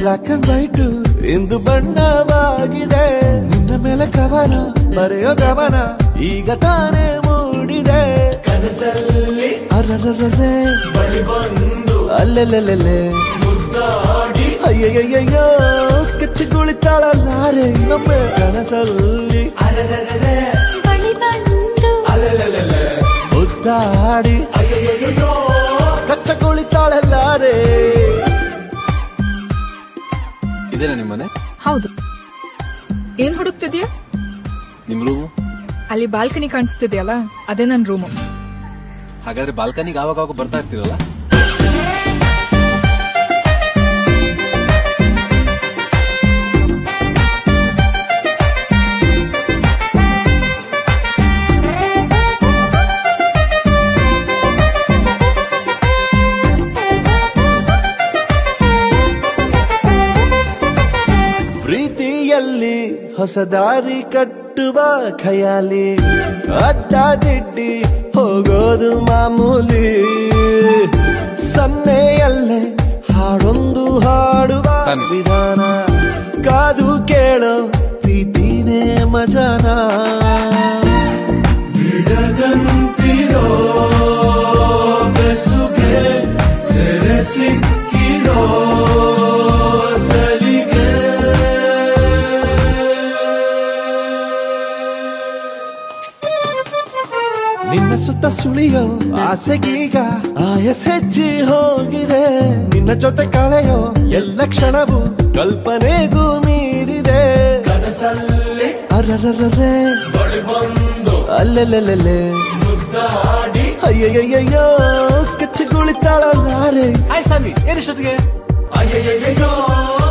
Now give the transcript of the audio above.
Block and white ಇಂದು ಬಣ್ಣವಾಗಿದೆ ನಿನ್ನ ಮೇಲೆ ಕವನ ಬರೆಯೋ ಗಮನ ಈಗ ತಾನೇ ಮೂಡಿದೆ ಕನಸಲ್ಲಿ ಅರರರರೆ ಬಳಿ ಬಂದು ಅಲ್ಲೆಲ್ಲೆಲ್ಲೆಲ್ಲೆ ಮುದ್ದಾಡಿ ಅಯ್ಯಯ್ಯಯ್ಯೋ ಕೆಚ್ಚಗುಳಿತಾಳಲ್ಲಾರೆ ನಮ್ಮ ಕನಸಲ್ಲಿ ಅರೆರೆರೆರೆ ಬಳಿ ಬಂದು ಅಲೆಲೆಲೆಲೆ ಮುದ್ದಾಡಿ ಅಯ್ಯಯ್ಯಯ್ಯೋ ಕಚ್ಚಗುಳಿತಾಳಲ್ಲಾರೆ ಇದೇನಾ ನಿಮ್ಮನೆ ಹೌದು ಏನ್ ಹುಡುಕ್ತಿದ್ಯಾ ನಿಮ್ ರೂಮು ಅಲ್ಲಿ ಬಾಲ್ಕನಿ ಕಾಣಿಸ್ತಿದ್ಯಲ್ಲ ಅದೇ ನನ್ ರೂಮು ಹಾಗಾದ್ರೆ ಬಾಲ್ಕನಿಗೆ ಆವಾಗ ಆವಾಗ ಬರ್ತಾ ಇರ್ತೀರಲ್ಲ ಪ್ರೀತಿಯಲ್ಲಿ ಹೊಸ ದಾರಿ ಕಟ್ಟುವ ಖಯಾಲಿ ಅಡ್ಡದಿಡ್ಡಿ ಹೋಗೋದು ಮಾಮೂಲಿ ಸನ್ನೆಯಲ್ಲೇ ಹಾಡೊಂದು ಹಾಡುವ ಸನ್ನೆ. ವಿಧಾನ ಕಾದು ಕೇಳೋ ಪ್ರೀತಿನೇ ಮಜಾನ ಬಿಡದಂತಿರೋ ಬೆಸುಗೆ ಸೆರೆ ಸಿಕ್ಕಿರೋ ಸಲಿಗೆ ನಿನ್ನ ಸುತ್ತ ಸುಳಿಯೋ ಆಸೆಗೀಗ ಆಯಸ್ ಹೆಚ್ಚಿ ಹೋಗಿದೆ ನಿನ್ನ ಜೊತೆ ಕಳೆಯೋ ಎಲ್ಲ ಕ್ಷಣವು ಕಲ್ಪನೆಗೂ ಮೀರಿದೆ ಕನಸಲ್ಲಿ ಅರರರರೆ ಬಳಿ ಬಂದು ಅಲ್ಲೆಲ್ಲೆಲ್ಲೆಲ್ಲೆ ಮುದ್ದಾಡಿ ಅಯ್ಯಯ್ಯಯ್ಯೋ ಕಚ್ಚಗುಳಿತಾಳಲ್ಲಾರೆ ಆಯ್ ಸಾನ್ವಿ ಏನಿಷ್ಟೊತ್ತಿಗೆ ಅಯ್ಯಯ್ಯಯ್ಯೋ